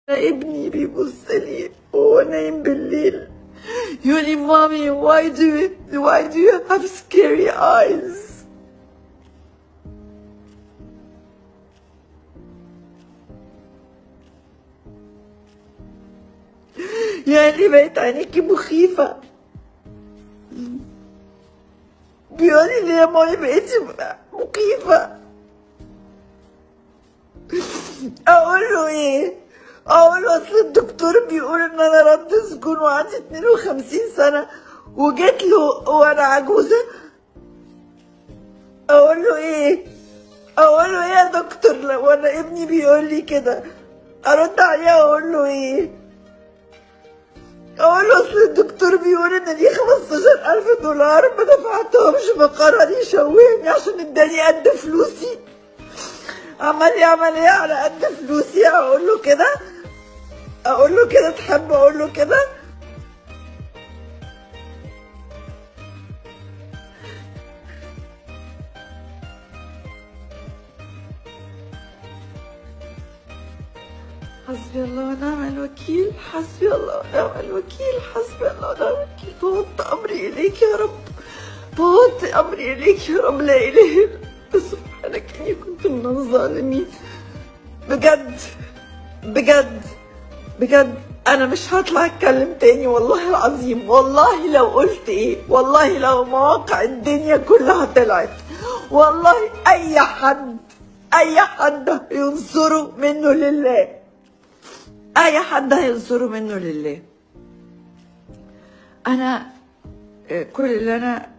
ابني بيبص لي وهو نايم بالليل يقول لي مامي why do you why do you have scary eyes يعني بقت عينيكي مخيفة بيقول لي يا مامي بقيتي مخيفة اقول له ايه اقول له اصل الدكتور بيقول ان انا رد سكون وعندي 52 سنه وجيت له وانا عجوزه اقول له ايه اقول له ايه يا دكتور لو انا ابني بيقول لي كده ارد عليه اقول له ايه اقول له اصل الدكتور بيقول ان دي 15000 دولار ما دفعتهمش فقرر يشوهني عشان اداني قد فلوسي عمل لي عملية على قد فلوسي اقول له كده اقول له كده تحب اقول له كده حسبي الله ونعم الوكيل حسبي الله ونعم الوكيل حسبي الله ونعم الوكيل فوضت امري اليك يا رب فوضت امري اليك يا رب لا اله الا انت سبحانك اني كنت من الظالمين بجد بجد بجد انا مش هطلع اتكلم تاني والله العظيم والله لو قلت ايه والله لو مواقع الدنيا كلها طلعت والله اي حد اي حد ينصره منه لله اي حد هينصره منه لله انا آه، كل اللي انا